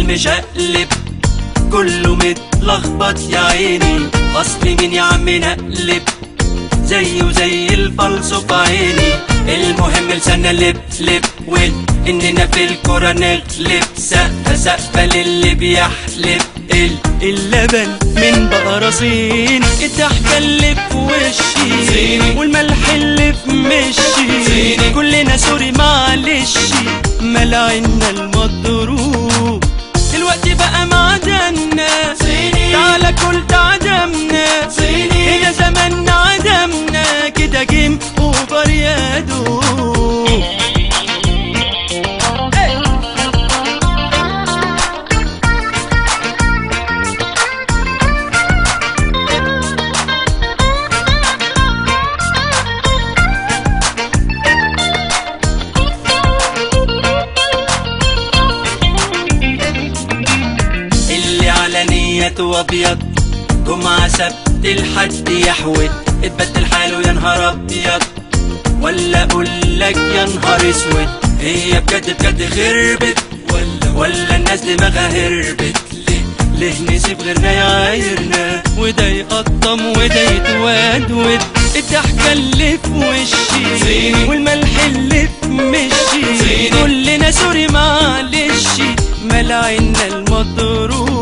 المشقلب كله متلخبط يا عيني اصل مين يا عم نقلب زيه زي الفلسو في عيني المهم لسنا لب لب وال اننا في الكرة نغلب سقفة سقفة للي بيحلب ال اللبن من بقرة صيني الضحكة اللي في وشي صيني. والملح اللي في مشي صيني. كلنا سوري معلش ملاعنا المضروب دلوقتي بقى معدنا صيني. تعالى كل تعدمنا صيني. هنا زماننا عدمنا كده جيم اوفر يا دوب اللي على نيته ابيض جمعة سبت الحد يحود اتبدل حاله يا نهار ابيض ولا اقول لك يا نهار اسود هي بجد بجد خربت ولا ولا الناس دماغها هربت ليه ليه نسيب غيرنا يعايرنا وده يقطم وده يتودود الضحكة اللي في وشي صيني. والملح اللي في مشي صيني. كلنا سوري معلش ملاعنا المضروب